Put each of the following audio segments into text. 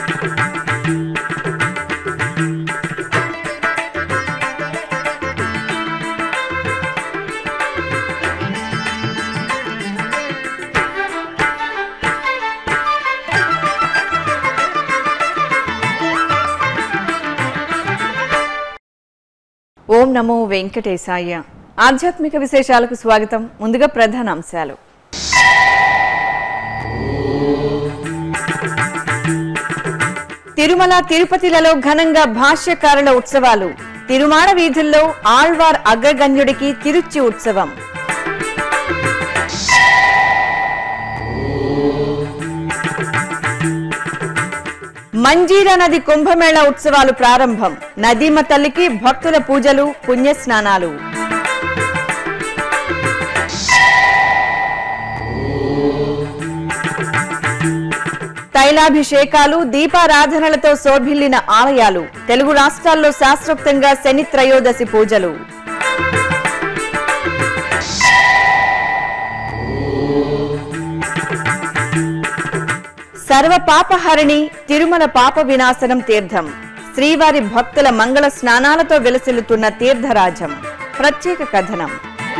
ఓం నమో వెంకటేశాయ ఆధ్యాత్మిక విశేషాలకు స్వాగతం ముందుగా ప్రధాన అంశాలు తిరుమల తిరుపతిలలో ఘనంగా భాష్యకారుల ఉత్సవాలు తిరుమాడ వీధుల్లో ఆళ్వార్ అగ్రగణ్యుడికి తిరుచి ఉత్సవం మంజీరా నది కుంభమేళ ఉత్సవాలు ప్రారంభం నదీమ తల్లికి భక్తుల పూజలు పుణ్యస్నానాలు తైలాభిషేకాలు దీపారాధనలతో శోభిల్లిన ఆలయాలు తెలుగు రాష్ట్రాల్లో శాస్త్రోక్తంగా శని త్రయోదశి పూజలు సర్వ పాపహరిణి తిరుమల పాప వినాశనం తీర్థం శ్రీవారి భక్తుల మంగళ స్నానాలతో విలసిల్లుతున్న తీర్థరాజం ప్రత్యేక కథనం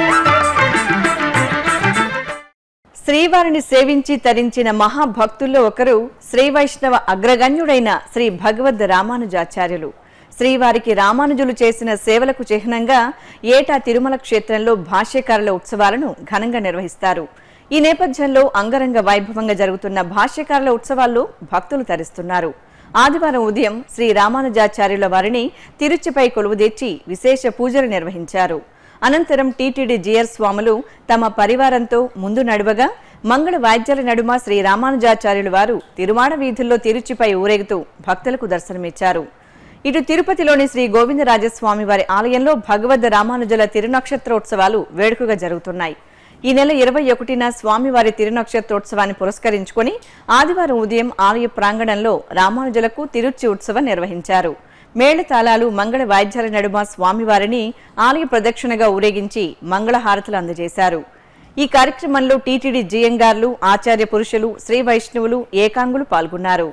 శ్రీవారిని సేవించి తరించిన మహాభక్తుల్లో ఒకరు శ్రీ వైష్ణవ అగ్రగణ్యుడైన శ్రీ భగవద్ రామానుజాచార్యులు శ్రీవారికి రామానుజులు చేసిన సేవలకు చిహ్నంగా ఏటా తిరుమల క్షేత్రంలో భాష్యకారుల ఉత్సవాలను ఘనంగా నిర్వహిస్తారు ఈ నేపథ్యంలో అంగరంగ వైభవంగా జరుగుతున్న భాష్యకారుల ఉత్సవాల్లో భక్తులు తరిస్తున్నారు ఆదివారం ఉదయం శ్రీ రామానుజాచార్యుల వారిని తిరుచిపై కొలువుదీర్చి విశేష పూజలు నిర్వహించారు అనంతరం టీటీడీ జియర్ స్వాములు తమ పరివారంతో ముందు నడువగా మంగళ వాద్యాల నడుమ శ్రీ రామానుజాచార్యుల వారు తిరుమాడ వీధుల్లో తిరుచిపై ఊరేగుతూ భక్తులకు దర్శనమిచ్చారు ఇటు తిరుపతిలోని శ్రీ గోవిందరాజస్వామి వారి ఆలయంలో భగవద్ రామానుజుల తిరునక్షత్రోత్సవాలు వేడుకగా జరుగుతున్నాయి ఈ నెల ఇరవై ఒకటిన స్వామివారి తిరునక్షత్రోత్సవాన్ని పురస్కరించుకొని ఆదివారం ఉదయం ఆలయ ప్రాంగణంలో రామానుజులకు తిరుచి ఉత్సవం నిర్వహించారు మేళతాళాలు మంగళ వాయిద్యాల నడుమ స్వామివారిని ఆలయ ప్రదక్షిణగా ఊరేగించి మంగళహారతులు అందజేశారు ఈ కార్యక్రమంలో టీటీడీ జియంగార్లు ఆచార్య పురుషులు శ్రీ వైష్ణవులు ఏకాంగులు పాల్గొన్నారు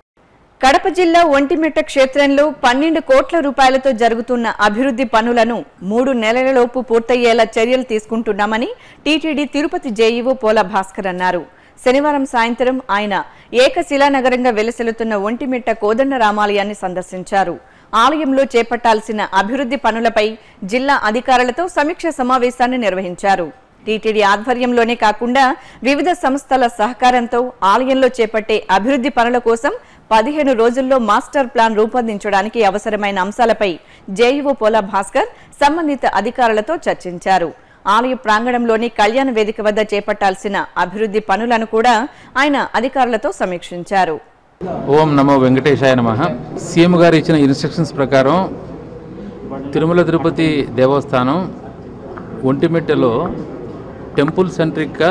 కడప జిల్లా ఒంటిమిట్ట క్షేత్రంలో పన్నెండు కోట్ల రూపాయలతో జరుగుతున్న అభివృద్ధి పనులను మూడు నెలలలోపు పూర్తయ్యేలా చర్యలు తీసుకుంటున్నామని టీటీడీ తిరుపతి జేఈఓ పోల భాస్కర్ అన్నారు శనివారం సాయంత్రం ఆయన ఏకశిలానగరంగా వెలసిల్లుతున్న ఒంటిమిట్ట కోదండ రామాలయాన్ని సందర్శించారు ఆలయంలో చేపట్టాల్సిన అభివృద్ధి పనులపై జిల్లా అధికారులతో సమీక్ష సమావేశాన్ని నిర్వహించారు టీటీడీ ఆధ్వర్యంలోనే కాకుండా వివిధ సంస్థల సహకారంతో ఆలయంలో చేపట్టే అభివృద్ధి పనుల కోసం పదిహేను రోజుల్లో మాస్టర్ ప్లాన్ రూపొందించడానికి అవసరమైన అంశాలపై జేఈఓ పోలా భాస్కర్ సంబంధిత అధికారులతో చర్చించారు ఆలయ ప్రాంగణంలోని కళ్యాణ వేదిక వద్ద చేపట్టాల్సిన అభివృద్ధి పనులను కూడా ఆయన అధికారులతో సమీక్షించారు ఓం నమో వెంకటేశాయ నమ సీఎం గారు ఇచ్చిన ఇన్స్ట్రక్షన్స్ ప్రకారం తిరుమల తిరుపతి దేవస్థానం ఒంటిమిట్టలో టెంపుల్ సెంట్రిక్గా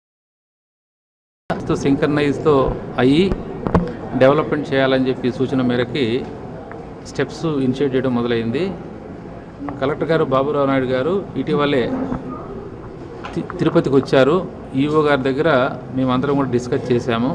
సింకర్నైజ్తో అయ్యి డెవలప్మెంట్ చేయాలని చెప్పి సూచన మేరకి స్టెప్స్ ఇనిషియేట్ చేయడం మొదలైంది కలెక్టర్ గారు బాబురావు నాయుడు గారు ఇటీవలే తి- తిరుపతికి వచ్చారు ఈఓ గారి దగ్గర మేమందరం కూడా డిస్కస్ చేశాము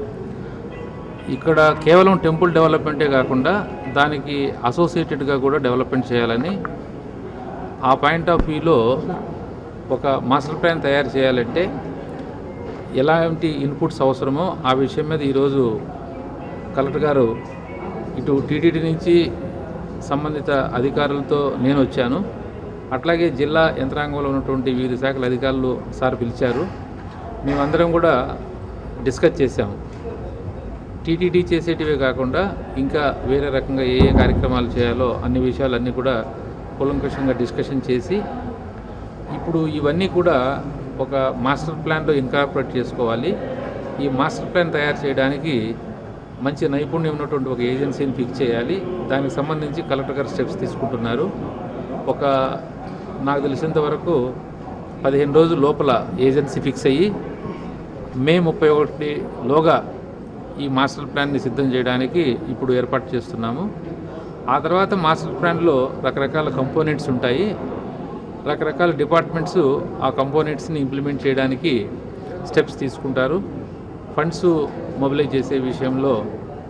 ఇక్కడ కేవలం టెంపుల్ డెవలప్మెంటే కాకుండా దానికి అసోసియేటెడ్గా కూడా డెవలప్మెంట్ చేయాలని ఆ పాయింట్ ఆఫ్ వ్యూలో ఒక మాస్టర్ ప్లాన్ తయారు చేయాలంటే ఎలాంటి ఇన్పుట్స్ అవసరమో ఆ విషయం మీద ఈరోజు కలెక్టర్ గారు ఇటు టీటీడీ నుంచి సంబంధిత అధికారులతో నేను వచ్చాను అట్లాగే జిల్లా యంత్రాంగంలో ఉన్నటువంటి వివిధ శాఖల అధికారులు సార్ పిలిచారు మేమందరం కూడా డిస్కస్ చేశాము టీటీడీ చేసేటివే కాకుండా ఇంకా వేరే రకంగా ఏ ఏ కార్యక్రమాలు చేయాలో అన్ని విషయాలన్నీ కూడా కూలంకషంగా డిస్కషన్ చేసి ఇప్పుడు ఇవన్నీ కూడా ఒక మాస్టర్ ప్లాన్లో ఇన్కార్పొరేట్ చేసుకోవాలి ఈ మాస్టర్ ప్లాన్ తయారు చేయడానికి మంచి నైపుణ్యం ఉన్నటువంటి ఒక ఏజెన్సీని ఫిక్స్ చేయాలి దానికి సంబంధించి కలెక్టర్ గారు స్టెప్స్ తీసుకుంటున్నారు ఒక నాకు తెలిసినంత వరకు పదిహేను రోజుల లోపల ఏజెన్సీ ఫిక్స్ అయ్యి మే ముప్పై ఒకటి లోగా ఈ మాస్టర్ ప్లాన్ని సిద్ధం చేయడానికి ఇప్పుడు ఏర్పాటు చేస్తున్నాము ఆ తర్వాత మాస్టర్ ప్లాన్లో రకరకాల కంపోనెంట్స్ ఉంటాయి రకరకాల డిపార్ట్మెంట్స్ ఆ కంపోనెంట్స్ని ఇంప్లిమెంట్ చేయడానికి స్టెప్స్ తీసుకుంటారు ఫండ్స్ మొబిలైజ్ చేసే విషయంలో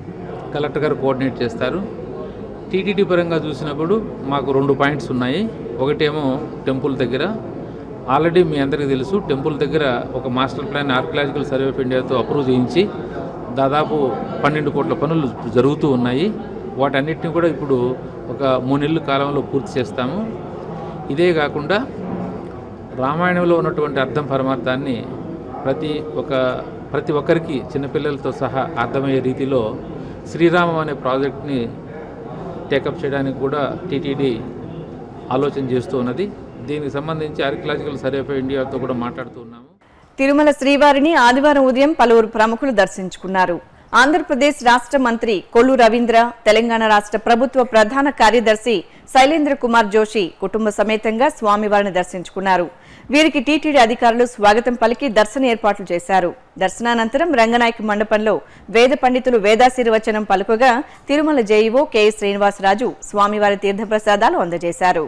కలెక్టర్ గారు కోఆర్డినేట్ చేస్తారు టీటీడీ పరంగా చూసినప్పుడు మాకు రెండు పాయింట్స్ ఉన్నాయి ఒకటేమో టెంపుల్ దగ్గర ఆల్రెడీ మీ అందరికీ తెలుసు టెంపుల్ దగ్గర ఒక master plan archaeological survey of ఇండియాతో అప్రూవ్ చేయించి దాదాపు పన్నెండు కోట్ల పనులు జరుగుతూ ఉన్నాయి వాటన్నిటిని కూడా ఇప్పుడు ఒక మూడు నెలల కాలంలో పూర్తి చేస్తాము ఇదే కాకుండా రామాయణంలో ఉన్నటువంటి అర్థం పరమార్థాన్ని ప్రతి ఒక ప్రతి ఒక్కరికి చిన్నపిల్లలతో సహా అర్థమయ్యే రీతిలో శ్రీరామం అనే ప్రాజెక్ట్ని టేకప్ చేయడానికి కూడా టీటీడీ ఆలోచన చేస్తూ ఉన్నది దీనికి సంబంధించి ఆర్కియలాజికల్ సర్వే ఆఫ్ ఇండియాతో కూడా మాట్లాడుతూ ఉన్నాము తిరుమల శ్రీవారిని ఆదివారం ఉదయం పలువురు ప్రముఖులు దర్శించుకున్నారు ఆంధ్రప్రదేశ్ రాష్ట్ర మంత్రి కొల్లు రవీంద్ర తెలంగాణ రాష్ట్ర ప్రభుత్వ ప్రధాన కార్యదర్శి శైలేంద్ర కుమార్ జోషి కుటుంబ సమేతంగా స్వామివారిని దర్శించుకున్నారు వీరికి టీటీడీ అధికారులు స్వాగతం పలికి దర్శన ఏర్పాట్లు చేశారు దర్శనానంతరం రంగనాయక మండపంలో వేద పండితులు వేదాశీర్వచనం పలుకగా తిరుమల జేఈఓ కె శ్రీనివాసరాజు స్వామివారి తీర్థప్రసాదాలు అందజేశారు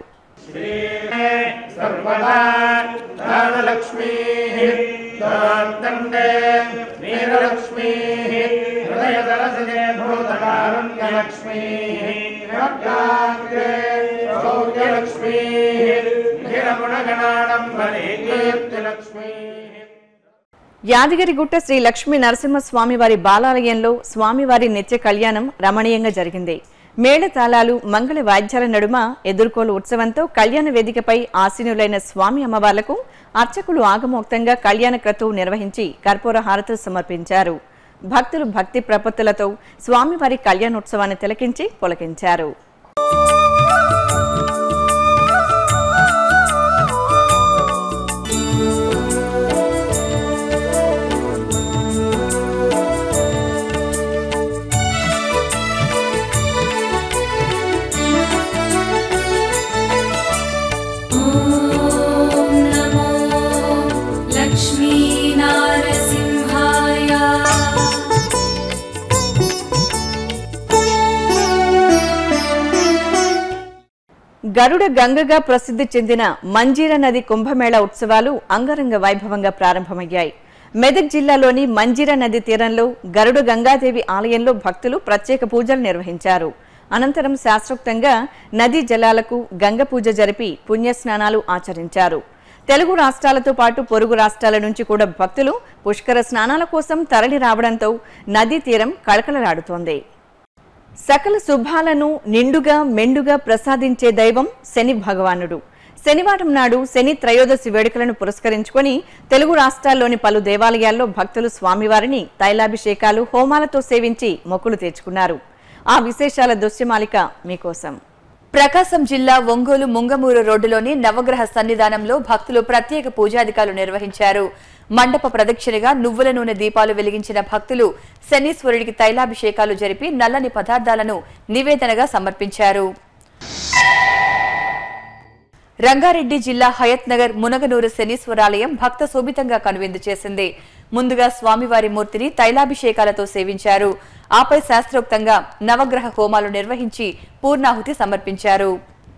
सर्वदा दानलक्ष्मीः दण्डे वीरलक्ष्मीः हृदयदलसजे भूतकारुण्यलक्ष्मीः रक्ताग्रे शौर्यलक्ष्मीः धिरमुणगणाडम्बरे कीर्तिलक्ष्मीः యాదగిరిగుట్ట శ్రీ లక్ష్మీ నరసింహస్వామివారి బాలాలయంలో స్వామివారి నిత్య కళ్యాణం రమణీయంగా జరిగింది మేళతాళాలు మంగళ వాద్యాల నడుమ ఎదుర్కోలు ఉత్సవంతో కళ్యాణ వేదికపై ఆసీనులైన స్వామి అమ్మవార్లకు అర్చకులు ఆగమోక్తంగా కళ్యాణ క్రతువు నిర్వహించి కర్పూర హారతులు సమర్పించారు భక్తులు భక్తి ప్రపత్తులతో స్వామివారి కళ్యాణోత్సవాన్ని తిలకించి పులకించారు ॐ नमो लक्ष्मीनारसिंहाय గరుడ గంగగా ప్రసిద్ధి చెందిన మంజీర నది కుంభమేళ ఉత్సవాలు అంగరంగ వైభవంగా ప్రారంభమయ్యాయి మెదక్ జిల్లాలోని మంజీర నది తీరంలో గరుడ గంగాదేవి ఆలయంలో భక్తులు ప్రత్యేక పూజలు నిర్వహించారు అనంతరం శాస్త్రోక్తంగా నదీ జలాలకు గంగ పూజ జరిపి పుణ్యస్నానాలు ఆచరించారు తెలుగు రాష్ట్రాలతో పాటు పొరుగు రాష్ట్రాల నుంచి కూడా భక్తులు పుష్కర స్నానాల కోసం తరలి రావడంతో నదీ తీరం కళకళలాడుతోంది సకల శుభాలను నిండుగా మెండుగా ప్రసాదించే దైవం శని భగవానుడు శనివారం నాడు శని త్రయోదశి వేడుకలను పురస్కరించుకొని తెలుగు రాష్ట్రాల్లోని పలు దేవాలయాల్లో భక్తులు స్వామివారిని తైలాభిషేకాలు హోమాలతో సేవించి మొక్కులు తీర్చుకున్నారు ఆ విశేషాల దృశ్యమాలిక మీకోసం ప్రకాశం జిల్లా ఒంగోలు ముంగమూరు రోడ్డులోని నవగ్రహ సన్నిధానంలో భక్తులు ప్రత్యేక పూజాధికాలు నిర్వహించారు మండప ప్రదక్షిణగా నువ్వుల నూనె దీపాలు వెలిగించిన భక్తులు శనీశ్వరుడికి తైలాభిషేకాలు జరిపి నల్లని పదార్థాలను నివేదనగా సమర్పించారు రంగారెడ్డి జిల్లా హయత్ నగర్ మునగనూరు శనీశ్వరాలయం భక్త శోభితంగా కనువిందు చేసింది ముందుగా స్వామివారి మూర్తిని తైలాభిషేకాలతో సేవించారు ఆపై శాస్త్రోక్తంగా నవగ్రహ హోమాలు నిర్వహించి పూర్ణాహుతి సమర్పించారు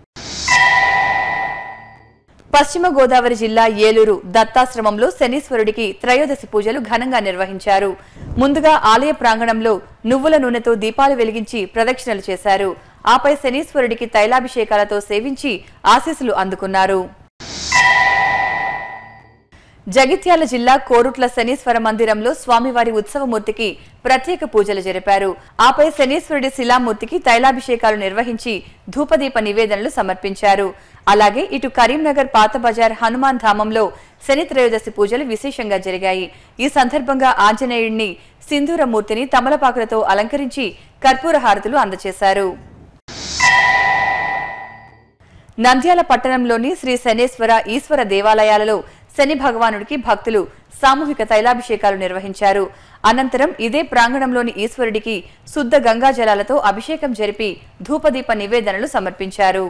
పశ్చిమ గోదావరి జిల్లా ఏలూరు దత్తాశ్రమంలో శనీశ్వరుడికి త్రయోదశి పూజలు ఘనంగా నిర్వహించారు ముందుగా ఆలయ ప్రాంగణంలో నువ్వుల నూనెతో దీపాలు వెలిగించి ప్రదక్షిణలు చేశారు ఆపై శనీశ్వరుడికి తైలాభిషేకాలతో సేవించి ఆశీస్సులు అందుకున్నారు జగిత్యాల జిల్లా కోరుట్ల శనీశ్వర మందిరంలో స్వామివారి ఉత్సవమూర్తికి ప్రత్యేక పూజలు జరిపారు ఆపై శనీశ్వరుడి శిలామూర్తికి తైలాభిషేకాలు నిర్వహించి ధూపదీప నివేదనలు సమర్పించారు అలాగే ఇటు కరీంనగర్ పాత బజార్ హనుమాన్ ధామంలో శని త్రయోదశి పూజలు విశేషంగా జరిగాయి ఈ సందర్భంగా ఆంజనేయుడిని సింధూరమూర్తిని తమలపాకులతో అలంకరించి కర్పూర హారతులు అందజేశారు నంద్యాల పట్టణంలోని శ్రీ శనేశ్వర ఈశ్వర దేవాలయాలలో శని భగవానుడికి భక్తులు సామూహిక తైలాభిషేకాలు నిర్వహించారు అనంతరం ఇదే ప్రాంగణంలోని ఈశ్వరుడికి శుద్ధ గంగా జలాలతో అభిషేకం జరిపి ధూపదీప నివేదనలు సమర్పించారు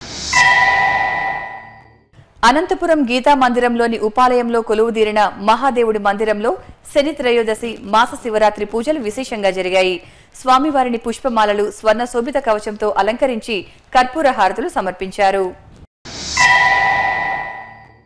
అనంతపురం గీతా మందిరంలోని ఉపాలయంలో కొలువుదీరిన మహాదేవుడి మందిరంలో శని త్రయోదశి మాస శివరాత్రి పూజలు విశేషంగా జరిగాయి స్వామివారిని పుష్పమాలలు స్వర్ణ శోభిత కవచంతో అలంకరించి కర్పూర హారతులు సమర్పించారు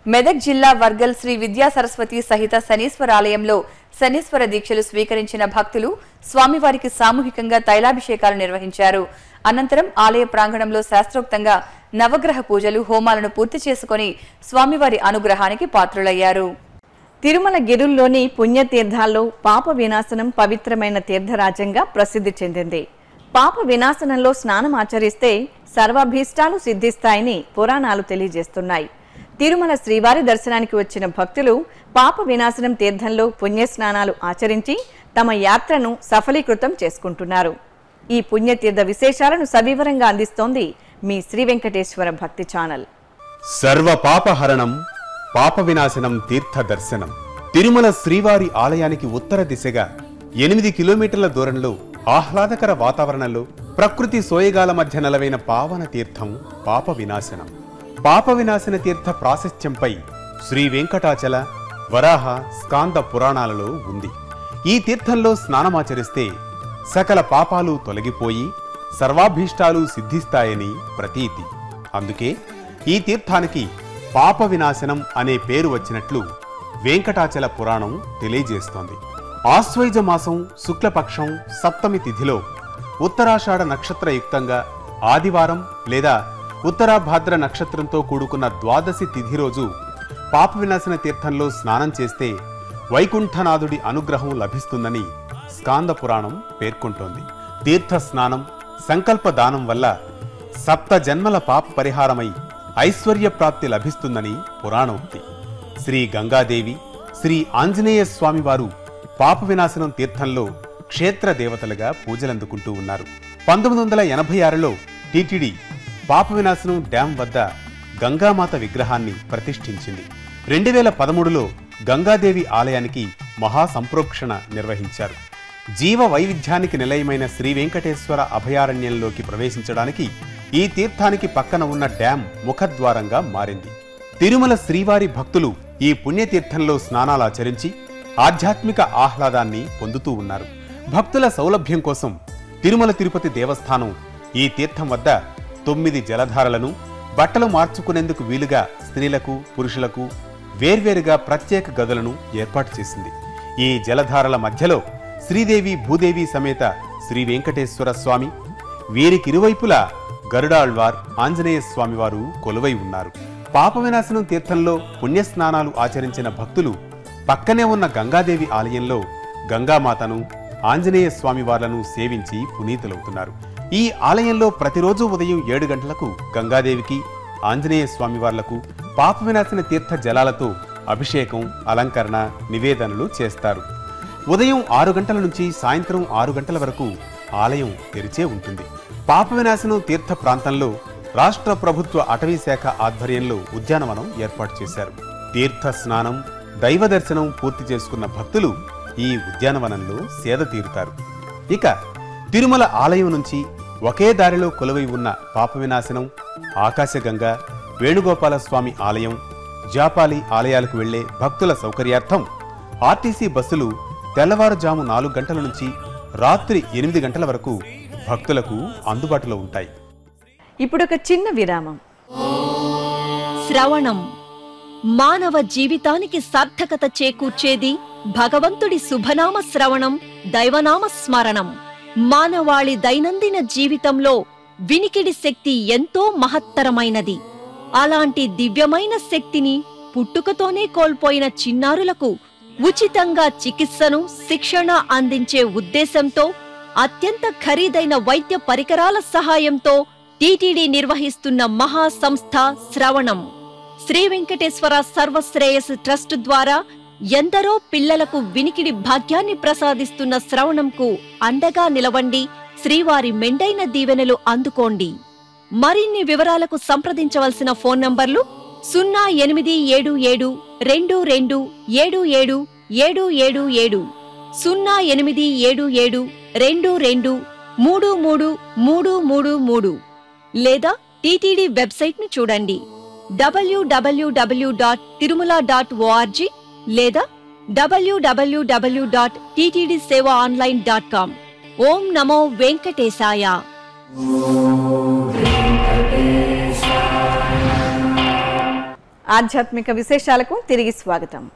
మెదక్ జిల్లా వర్గల్ శ్రీ విద్యా సరస్వతి సహిత శనీశ్వర ఆలయంలో శనీశ్వర దీక్షలు స్వీకరించిన భక్తులు స్వామివారికి సామూహికంగా తైలాభిషేకాలు నిర్వహించారు అనంతరం ఆలయ ప్రాంగణంలో శాస్త్రోక్తంగా నవగ్రహ పూజలు హోమాలను పూర్తి చేసుకుని స్వామివారి అనుగ్రహానికి పాత్రులయ్యారు తిరుమల గిరుల్లోని పుణ్యతీర్థాల్లో పాప వినాశనం పవిత్రమైన తీర్థరాజ్యంగా ప్రసిద్ధి చెందింది పాప వినాశనంలో స్నానం ఆచరిస్తే సర్వాభీష్టాలు సిద్ధిస్తాయని పురాణాలు తెలియజేస్తున్నాయి తిరుమల శ్రీవారి దర్శనానికి వచ్చిన భక్తులు పాప వినాశనం తీర్థంలో పుణ్యస్నానాలు ఆచరించి తమ యాత్రను సఫలీకృతం చేసుకుంటున్నారు ఈ పుణ్యతీర్థ విశేషాలను సవివరంగా అందిస్తోంది మీ శ్రీ వెంకటేశ్వర భక్తి ఛానల్ సర్వ పాపహరణం పాప వినాశనం తీర్థ దర్శనం తిరుమల శ్రీవారి ఆలయానికి ఉత్తర దిశగా ఎనిమిది కిలోమీటర్ల దూరంలో ఆహ్లాదకర వాతావరణంలో ప్రకృతి సోయగాల మధ్య నెలవైన పావన తీర్థం పాప వినాశనం పాప వినాశన తీర్థ ప్రాశస్త్యంపై శ్రీ వెంకటాచల వరాహ స్కాంద పురాణాలలో ఉంది ఈ తీర్థంలో స్నానమాచరిస్తే సకల పాపాలు తొలగిపోయి సర్వాభీష్టాలు సిద్ధిస్తాయని ప్రతీతి అందుకే ఈ తీర్థానికి పాప వినాశనం అనే పేరు వచ్చినట్లు వెంకటాచల పురాణం తెలియజేస్తోంది ఆశ్వయుజ మాసం శుక్లపక్షం సప్తమి తిథిలో ఉత్తరాషాఢ నక్షత్రయుక్తంగా ఆదివారం లేదా ఉత్తరాభాద్ర నక్షత్రంతో కూడుకున్న ద్వాదశి తిథి రోజు పాప వినాశన తీర్థంలో స్నానం చేస్తే వైకుంఠనాథుడి అనుగ్రహం లభిస్తుందని స్కాంద పురాణం పేర్కొంటోంది తీర్థ స్నానం సంకల్ప దానం వల్ల సప్త జన్మల పాప పరిహారమై ఐశ్వర్య ప్రాప్తి లభిస్తుందని పురాణోక్తి శ్రీ గంగాదేవి శ్రీ ఆంజనేయ స్వామివారు పాప వినాశనం తీర్థంలో క్షేత్ర దేవతలుగా పూజలందుకుంటూ ఉన్నారు పంతొమ్మిది వందల ఎనభై ఆరులో టీటీడీ పాప వినాశనం డ్యాం వద్ద గంగామాత విగ్రహాన్ని ప్రతిష్ఠించింది రెండు వేల పదమూడులో గంగాదేవి ఆలయానికి మహాసంప్రోక్షణ నిర్వహించారు జీవ వైవిధ్యానికి నిలయమైన శ్రీ వెంకటేశ్వర అభయారణ్యంలోకి ప్రవేశించడానికి ఈ తీర్థానికి పక్కన ఉన్న డ్యాం ముఖద్వారంగా మారింది తిరుమల శ్రీవారి భక్తులు ఈ పుణ్యతీర్థంలో స్నానాలాచరించి ఆధ్యాత్మిక ఆహ్లాదాన్ని పొందుతూ ఉన్నారు భక్తుల సౌలభ్యం కోసం తిరుమల తిరుపతి దేవస్థానం ఈ తీర్థం వద్ద తొమ్మిది జలధారలను బట్టలు మార్చుకునేందుకు వీలుగా స్త్రీలకు పురుషులకు వేర్వేరుగా ప్రత్యేక గదులను ఏర్పాటు చేసింది ఈ జలధారల మధ్యలో శ్రీదేవి భూదేవి సమేత శ్రీ వెంకటేశ్వర స్వామి వీరికిరువైపులా గరుడాళ్వార్ ఆంజనేయ స్వామివారు కొలువై ఉన్నారు పాప వినాశనం తీర్థంలో పుణ్యస్నానాలు ఆచరించిన భక్తులు పక్కనే ఉన్న గంగాదేవి ఆలయంలో గంగామాతను ఆంజనేయ స్వామివార్లను సేవించి పునీతులవుతున్నారు ఈ ఆలయంలో ప్రతిరోజు ఉదయం ఏడు గంటలకు గంగాదేవికి ఆంజనేయ స్వామివార్లకు పాప వినాశన తీర్థ జలాలతో అభిషేకం అలంకరణ నివేదనలు చేస్తారు ఉదయం ఆరు గంటల నుంచి సాయంత్రం ఆరు గంటల వరకు ఆలయం తెరిచే ఉంటుంది పాప వినాశనం తీర్థ ప్రాంతంలో రాష్ట్ర ప్రభుత్వ అటవీ శాఖ ఆధ్వర్యంలో ఉద్యానవనం ఏర్పాటు చేశారు తీర్థ స్నానం దైవ దర్శనం పూర్తి చేసుకున్న భక్తులు ఈ ఉద్యానవనంలో సేద తీరుతారు ఇక తిరుమల ఆలయం నుంచి ఒకే దారిలో కొలువై ఉన్న పాప వినాశనం ఆకాశగంగ వేణుగోపాల స్వామి ఆలయం జాపాలి ఆలయాలకు వెళ్లే భక్తుల సౌకర్యార్థం ఆర్టీసీ బస్సులు తెల్లవారుజాము నాలుగు గంటల నుంచి రాత్రి ఎనిమిది గంటల వరకు భక్తులకు అందుబాటులో ఉంటాయి ఇప్పుడు ఒక చిన్న విరామం శ్రవణం మానవ జీవితానికి సార్థకత చేకూర్చేది భగవంతుడి శుభనామ శ్రవణం దైవనామ స్మరణం మానవాళి దైనందిన జీవితంలో వినికిడి శక్తి ఎంతో మహత్తరమైనది అలాంటి దివ్యమైన శక్తిని పుట్టుకతోనే కోల్పోయిన చిన్నారులకు ఉచితంగా చికిత్సను శిక్షణ అందించే ఉద్దేశంతో అత్యంత ఖరీదైన వైద్య పరికరాల సహాయంతో టీటీడీ నిర్వహిస్తున్న మహా సంస్థ శ్రవణం శ్రీ వెంకటేశ్వర సర్వశ్రేయస్ ట్రస్ట్ ద్వారా ఎందరో పిల్లలకు వినికిడి భాగ్యాన్ని ప్రసాదిస్తున్న శ్రవణంకు అండగా నిలవండి శ్రీవారి మెండైన దీవెనలు అందుకోండి మరిన్ని వివరాలకు సంప్రదించవలసిన ఫోన్ నంబర్లు సున్నా ఎనిమిది ఏడు ఏడు రెండు రెండు ఏడు ఏడు ఏడు ఏడు ఏడు సున్నా ఎనిమిది ఏడు ఏడు రెండు రెండు మూడు మూడు మూడు మూడు మూడు లేదా టీటీడీ వెబ్సైట్ను చూడండి W W W dot Tirumala dot O R G లేదా W W W dot TTD seva online dot com ఓం నమో వెంకటేశాయ ఆధ్యాత్మిక విశేషాలకు తిరిగి స్వాగతం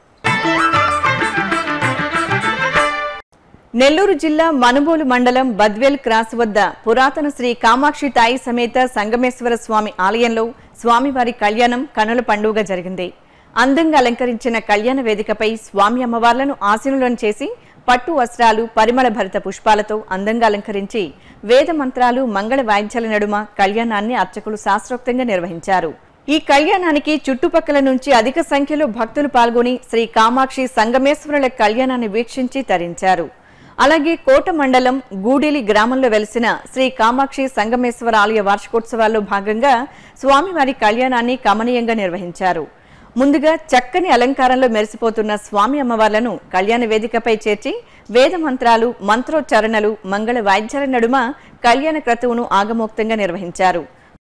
నెల్లూరు జిల్లా మనుబోలు మండలం బద్వేల్ క్రాస్ వద్ద పురాతన శ్రీ కామాక్షి తాయి సమేత సంగమేశ్వర స్వామి ఆలయంలో స్వామివారి కళ్యాణం కనుల పండుగ జరిగింది అందంగా అలంకరించిన కళ్యాణ వేదికపై స్వామి అమ్మవార్లను ఆశీనులను చేసి పట్టు వస్త్రాలు పరిమళ భరిత పుష్పాలతో అందంగా అలంకరించి వేద మంత్రాలు మంగళ వాయిద్యాల నడుమ కళ్యాణాన్ని అర్చకులు శాస్త్రోక్తంగా నిర్వహించారు ఈ కళ్యాణానికి చుట్టుపక్కల నుంచి అధిక సంఖ్యలో భక్తులు పాల్గొని శ్రీ కామాక్షి సంగమేశ్వరుల కళ్యాణాన్ని వీక్షించి తరించారు అలాగే కోట మండలం గూడెలి గ్రామంలో వెలిసిన శ్రీ కామాక్షి సంగమేశ్వర ఆలయ వార్షికోత్సవాల్లో భాగంగా స్వామివారి కళ్యాణాన్ని కమనీయంగా నిర్వహించారు ముందుగా చక్కని అలంకారంలో మెరిసిపోతున్న స్వామి అమ్మవార్లను కళ్యాణ వేదికపై చేర్చి వేద మంత్రాలు మంత్రోచ్చారణలు మంగళ వాయిద్యాల నడుమ కళ్యాణ క్రతువును ఆగమోక్తంగా నిర్వహించారు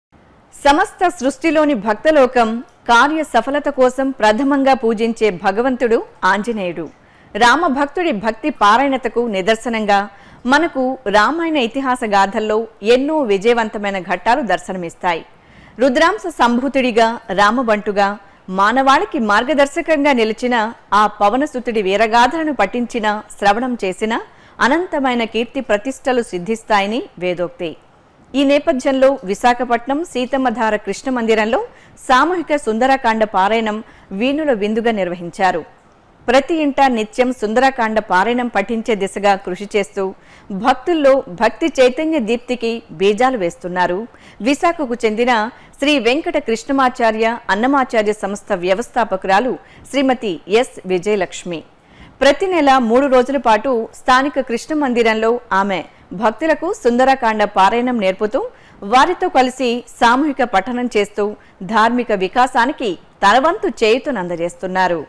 సమస్త సృష్టిలోని భక్తలోకం కార్య సఫలత కోసం ప్రథమంగా పూజించే భగవంతుడు ఆంజనేయుడు రామభక్తుడి భక్తి పారాయణతకు నిదర్శనంగా మనకు రామాయణ ఇతిహాస గాథల్లో ఎన్నో విజయవంతమైన ఘట్టాలు దర్శనమిస్తాయి రుద్రాంశ సంభూతుడిగా రామబంటుగా మానవాళికి మార్గదర్శకంగా నిలిచిన ఆ పవనసుతుడి వీరగాథలను పఠించిన శ్రవణం చేసిన అనంతమైన కీర్తి ప్రతిష్టలు సిద్ధిస్తాయని వేదోక్తి ఈ నేపథ్యంలో విశాఖపట్నం సీతమ్మధార కృష్ణ మందిరంలో సామూహిక సుందరకాండ పారాయణం వీణుల విందుగా నిర్వహించారు ప్రతి ఇంటా నిత్యం సుందరకాండ పారాయణం పఠించే దిశగా కృషి చేస్తూ భక్తుల్లో భక్తి చైతన్య దీప్తికి బీజాలు వేస్తున్నారు విశాఖకు చెందిన శ్రీ వెంకట కృష్ణమాచార్య అన్నమాచార్య సంస్థ వ్యవస్థాపకురాలు శ్రీమతి ఎస్ విజయలక్ష్మి ప్రతి నెల మూడు రోజుల పాటు స్థానిక కృష్ణ మందిరంలో ఆమె భక్తులకు సుందరకాండ పారాయణం నేర్పుతూ వారితో కలిసి సామూహిక పఠనం చేస్తూ ధార్మిక వికాసానికి తనవంతు చేయుతునందజేస్తున్నారు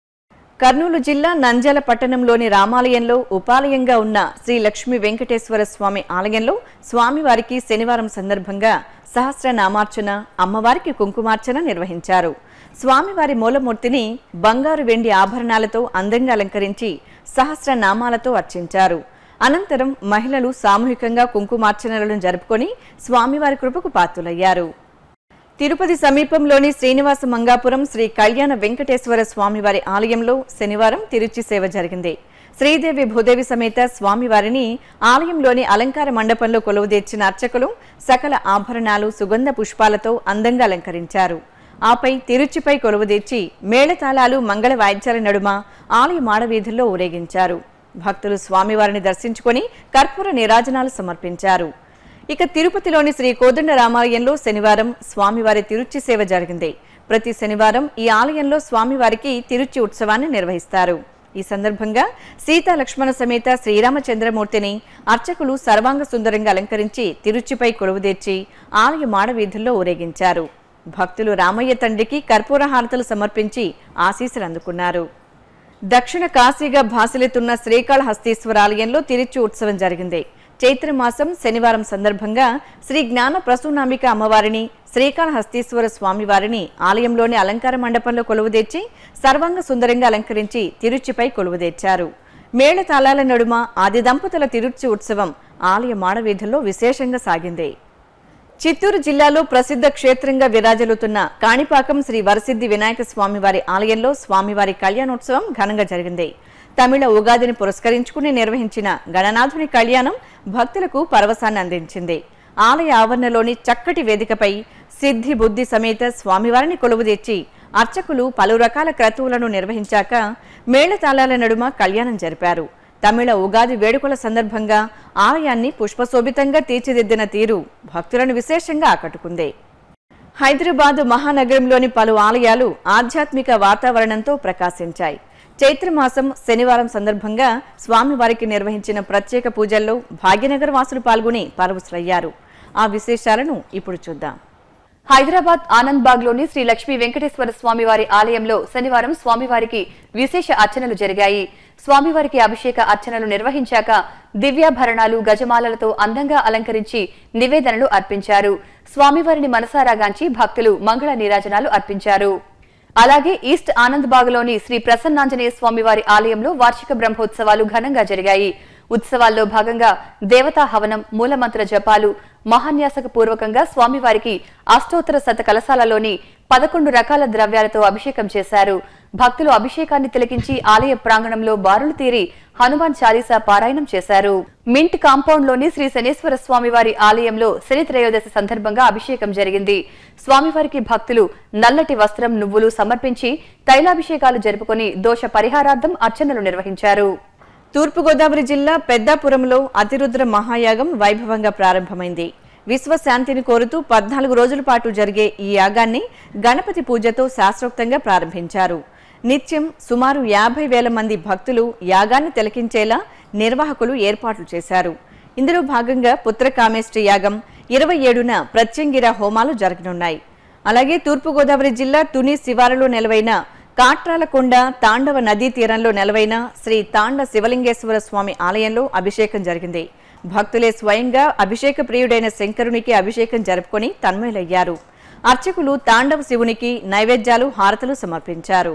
కర్నూలు జిల్లా నంజల పట్టణంలోని రామాలయంలో ఉపాలయంగా ఉన్న శ్రీ లక్ష్మీ వెంకటేశ్వర స్వామి ఆలయంలో స్వామివారికి శనివారం సందర్భంగా సహస్ర నామార్చన అమ్మవారికి కుంకుమార్చన నిర్వహించారు స్వామివారి మూలమూర్తిని బంగారు వెండి ఆభరణాలతో అందంగా అలంకరించి సహస్ర నామాలతో అర్చించారు అనంతరం మహిళలు సామూహికంగా కుంకుమార్చనలను జరుపుకొని స్వామివారి కృపకు పాత్రులయ్యారు తిరుపతి సమీపంలోని శ్రీనివాస మంగాపురం శ్రీ కళ్యాణ వెంకటేశ్వర స్వామివారి ఆలయంలో శనివారం తిరుచి సేవ జరిగింది శ్రీదేవి భూదేవి సమేత స్వామివారిని ఆలయంలోని అలంకార మండపంలో కొలువుదీర్చిన అర్చకులు సకల ఆభరణాలు సుగంధ పుష్పాలతో అందంగా అలంకరించారు ఆపై తిరుచిపై కొలువుదీర్చి మేళతాళాలు మంగళ వాయిద్యాల నడుమ ఆలయ మాడవీధుల్లో ఊరేగించారు భక్తులు స్వామివారిని దర్శించుకొని కర్పూర నీరాజనాలు సమర్పించారు ఇక తిరుపతిలోని శ్రీ కోదండ రామాలయంలో శనివారం స్వామివారి తిరుచి సేవ జరిగింది ప్రతి శనివారం ఈ ఆలయంలో స్వామివారికి తిరుచి ఉత్సవాన్ని నిర్వహిస్తారు ఈ సందర్భంగా సీతా లక్ష్మణ సమేత శ్రీరామచంద్రమూర్తిని అర్చకులు సర్వాంగ సుందరంగా అలంకరించి తిరుచిపై కొలువుదీర్చి ఆలయ మాడవీధుల్లో ఊరేగించారు భక్తులు రామయ్య తండ్రికి కర్పూర హారతలు సమర్పించి ఆశీస్సులు అందుకున్నారు దక్షిణ కాశీగా భాసిల్లుతున్న శ్రీకాళహస్తీశ్వర ఆలయంలో తిరుచి ఉత్సవం జరిగింది చైత్రమాసం శనివారం సందర్భంగా శ్రీ జ్ఞాన ప్రసూనాంబిక అమ్మవారిని శ్రీకాళహస్తీశ్వర స్వామివారిని ఆలయంలోని అలంకార మండపంలో కొలువుదీర్చి సర్వాంగ సుందరంగా అలంకరించి తిరుచిపై కొలువుదీర్చారు మేళతాళాల నడుమ ఆది దంపతుల తిరుచి ఉత్సవం ఆలయ మాడవీధుల్లో విశేషంగా సాగింది చిత్తూరు జిల్లాలో ప్రసిద్ధ క్షేత్రంగా విరాజిల్లుతున్న కాణిపాకం శ్రీ వరసిద్ధి వినాయక స్వామివారి ఆలయంలో స్వామివారి కళ్యాణోత్సవం ఘనంగా జరిగింది తమిళ ఉగాదిని పురస్కరించుకుని నిర్వహించిన గణనాథుని కళ్యాణం భక్తులకు పరవశాన్ని అందించింది ఆలయ ఆవరణలోని చక్కటి వేదికపై సిద్ధి బుద్ధి సమేత స్వామివారిని కొలువుదీర్చి అర్చకులు పలు రకాల క్రతువులను నిర్వహించాక మేళతాళాల నడుమ కళ్యాణం జరిపారు తమిళ ఉగాది వేడుకల సందర్భంగా ఆలయాన్ని పుష్పశోభితంగా తీర్చిదిద్దిన తీరు భక్తులను విశేషంగా ఆకట్టుకుంది హైదరాబాద్ మహానగరంలోని పలు ఆలయాలు ఆధ్యాత్మిక వాతావరణంతో ప్రకాశించాయి చైత్రమాసం శనివారం సందర్భంగా స్వామివారికి నిర్వహించిన ప్రత్యేక పూజల్లో భాగ్యనగర్ వాసులు పాల్గొని పరవశులయ్యారు ఆ విశేషాలను ఇప్పుడు చూద్దాం హైదరాబాద్ ఆనంద్ బాగ్ లోని శ్రీ లక్ష్మీ వెంకటేశ్వర స్వామివారి ఆలయంలో శనివారం స్వామివారికి విశేష అర్చనలు జరిగాయి స్వామివారికి అభిషేక అర్చనలు నిర్వహించాక దివ్యాభరణాలు గజమాలలతో అందంగా అలంకరించి నివేదనలు అర్పించారు స్వామివారిని మనసారాగాంచి భక్తులు మంగళ నీరాజనాలు అర్పించారు అలాగే ఈస్ట్ ఆనంద్ బాగ్లోని శ్రీ ప్రసన్నాంజనేయ స్వామివారి ఆలయంలో వార్షిక బ్రహ్మోత్సవాలు ఘనంగా జరిగాయి ఉత్సవాల్లో భాగంగా దేవతా హవనం మూలమంత్ర జపాలు మహాన్యాసక పూర్వకంగా స్వామివారికి అష్టోత్తర శత కలశాలలోని పదకొండు రకాల ద్రవ్యాలతో అభిషేకం చేశారు భక్తులు అభిషేకాన్ని తిలకించి ఆలయ ప్రాంగణంలో బారులు తీరి హనుమాన్ చాలీసా పారాయణం చేశారు మింట్ కాంపౌండ్ లోని శ్రీ శనేశ్వర స్వామివారి ఆలయంలో శని త్రయోదశి సందర్భంగా అభిషేకం జరిగింది స్వామివారికి భక్తులు నల్లటి వస్త్రం నువ్వులు సమర్పించి తైలాభిషేకాలు జరుపుకొని దోష పరిహారార్థం అర్చనలు నిర్వహించారు తూర్పుగోదావరి జిల్లా పెద్దాపురంలో అతిరుద్ర మహాయాగం వైభవంగా ప్రారంభమైంది విశ్వశాంతిని కోరుతూ పద్నాలుగు రోజుల పాటు జరిగే ఈ యాగాన్ని గణపతి పూజతో శాస్త్రోక్తంగా ప్రారంభించారు నిత్యం సుమారు యాభై వేల మంది భక్తులు యాగాన్ని తిలకించేలా నిర్వాహకులు ఏర్పాట్లు చేశారు ఇందులో భాగంగా పుత్రకామేష్టి యాగం ఇరవై ఏడున ప్రత్యంగిర హోమాలు జరగనున్నాయి అలాగే తూర్పుగోదావరి జిల్లా తుని శివారులో నెలవైన కాట్రాలకొండ తాండవ నదీ తీరంలో నెలవైన శ్రీ తాండ శివలింగేశ్వర స్వామి ఆలయంలో అభిషేకం జరిగింది భక్తులే స్వయంగా అభిషేక ప్రియుడైన శంకరునికి అభిషేకం జరుపుకొని తన్మయులయ్యారు అర్చకులు తాండవ శివునికి నైవేద్యాలు హారతులు సమర్పించారు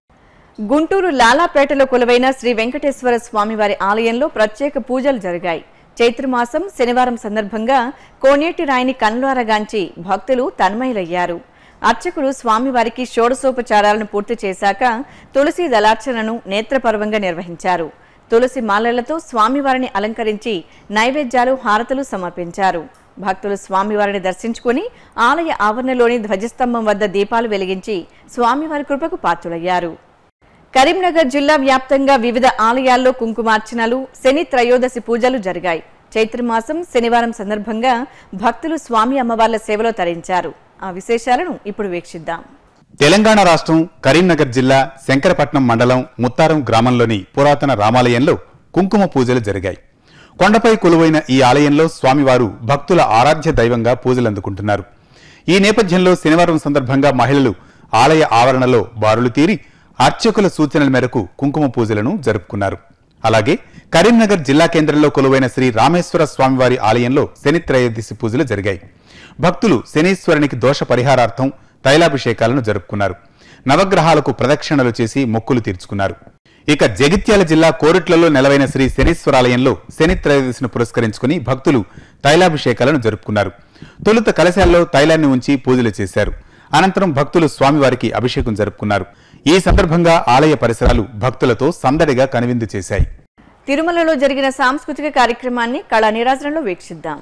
గుంటూరు లాలాపేటలో కొలువైన శ్రీ వెంకటేశ్వర స్వామివారి ఆలయంలో ప్రత్యేక పూజలు జరిగాయి చైత్రమాసం శనివారం సందర్భంగా కోనేటి రాయిని కన్నులారగాంచి భక్తులు తన్మయులయ్యారు అర్చకులు స్వామివారికి షోడశోపచారాలను పూర్తి చేశాక తులసి దళార్చనను నేత్రపర్వంగా నిర్వహించారు తులసి మాలలతో స్వామివారిని అలంకరించి నైవేద్యాలు హారతులు సమర్పించారు భక్తులు స్వామివారిని దర్శించుకుని ఆలయ ఆవరణలోని ధ్వజస్తంభం వద్ద దీపాలు వెలిగించి స్వామివారి కృపకు పాత్రులయ్యారు కరీంనగర్ జిల్లా వ్యాప్తంగా వివిధ ఆలయాల్లో కుంకుమార్చనలు శని త్రయోదశి పూజలు జరిగాయి చైత్రమాసం శనివారం సందర్భంగా భక్తులు స్వామి అమ్మవార్ల సేవలో తరించారు ఆ విశేషాలను ఇప్పుడు వీక్షిద్దాం తెలంగాణ రాష్ట్రం కరీంనగర్ జిల్లా శంకరపట్నం మండలం ముత్తారం గ్రామంలోని పురాతన రామాలయంలో కుంకుమ పూజలు జరిగాయి కొండపై కొలువైన ఈ ఆలయంలో స్వామివారు భక్తుల ఆరాధ్య దైవంగా పూజలు అందుకుంటున్నారు ఈ నేపథ్యంలో శనివారం సందర్భంగా మహిళలు ఆలయ ఆవరణలో బారులు తీరి అర్చకుల సూచనల మేరకు కుంకుమ పూజలను జరుపుకున్నారు అలాగే కరీంనగర్ జిల్లా కేంద్రంలో కొలువైన శ్రీ రామేశ్వర స్వామివారి ఆలయంలో శని త్రయోదశి పూజలు జరిగాయి భక్తులు శనీశ్వరునికి దోష పరిహారార్థం తైలాభిషేకాలను జరుపుకున్నారు నవగ్రహాలకు ప్రదక్షిణలు చేసి మొక్కులు తీర్చుకున్నారు ఇక జగిత్యాల జిల్లా కోరుట్లలో నెలవైన శ్రీ శనీశ్వరాలయంలో శని త్రయోదశిని పురస్కరించుకుని భక్తులు తైలాభిషేకాలను జరుపుకున్నారు తొలుత కలశాల్లో తైలాన్ని ఉంచి పూజలు చేశారు అనంతరం భక్తులు స్వామివారికి అభిషేకం జరుపుకున్నారు ఈ సందర్భంగా ఆలయ పరిసరాలు భక్తులతో సందడిగా కనువిందు చేశాయి తిరుమలలో జరిగిన సాంస్కృతిక కార్యక్రమాన్ని కళా నీరాజనంలో వీక్షిద్దాం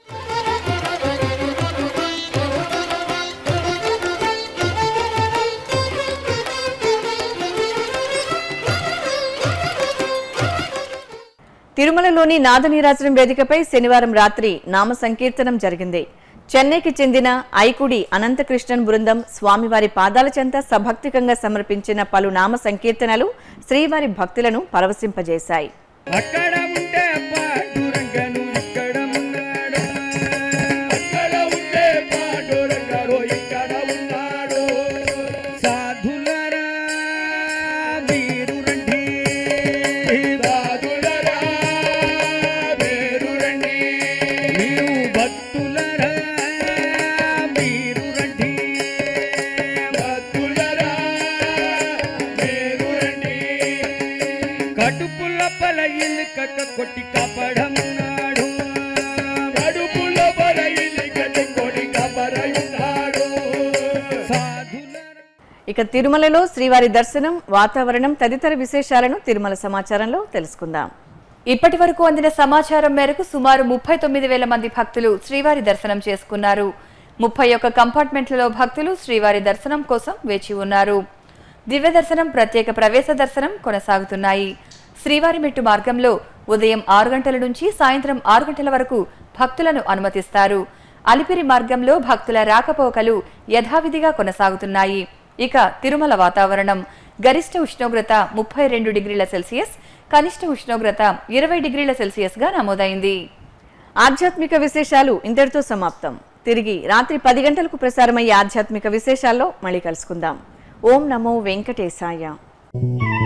తిరుమలలోని నాదనీరాజనం వేదికపై శనివారం రాత్రి నామ సంకీర్తనం జరిగింది చెన్నైకి చెందిన ఐకుడి అనంతకృష్ణన్ బృందం స్వామివారి పాదాల చెంత సభక్తికంగా సమర్పించిన పలు నామ సంకీర్తనలు శ్రీవారి భక్తులను పరవశింపజేశాయి అక్కడ ఉంటే పాండురంగను ఇక్కడ ఉన్నాడు అక్కడ ఉంటే పాండురంగను ఇక్కడ ఉన్నాడు సాధులరా మీరు రండి సాధులరా మీరు రండి మీరు భక్తులరా మీరు రండి భక్తులరా మీరు రండి కడుపుల పలయిల్ కట్ట కొట్టి కాపాడమున్నాడు కడుపుల పలయిల్ కట్ట కొట్టి కాపాడమున్నాడు సాధుల ఇక తిరుమలలో శ్రీవారి దర్శనం వాతావరణం తదితర విశేషాలను తిరుమల సమాచారంలో తెలుసుకుందాం ఇప్పటి వరకు అందిన సమాచారం మేరకు సుమారు ముప్పై తొమ్మిది వేల మంది భక్తులు శ్రీవారి దర్శనం చేసుకున్నారు ముప్పై ఒక్క కంపార్ట్మెంట్లలో భక్తులు శ్రీవారి దర్శనం కోసం వేచి ఉన్నారు దివ్య దర్శనం ప్రత్యేక ప్రవేశ దర్శనం కొనసాగుతున్నాయి శ్రీవారి మెట్టు మార్గంలో ఉదయం ఆరు గంటల నుంచి సాయంత్రం ఆరు గంటల వరకు భక్తులను అనుమతిస్తారు అలిపిరి మార్గంలో భక్తుల రాకపోకలు యథావిధిగా కొనసాగుతున్నాయి ఇక తిరుమల వాతావరణం గరిష్ట ఉష్ణోగ్రత ముప్పై రెండు డిగ్రీల సెల్సియస్ కనిష్ట ఉష్ణోగ్రత ఇరవై డిగ్రీల సెల్సియస్ గా నమోదైంది ఆధ్యాత్మిక విశేషాలు ఇంతటితో సమాప్తం తిరిగి రాత్రి పది గంటలకు ప్రసారమయ్యే ఆధ్యాత్మిక విశేషాల్లో మళ్ళీ కలుసుకుందాం ఓం నమో వెంకటేశాయ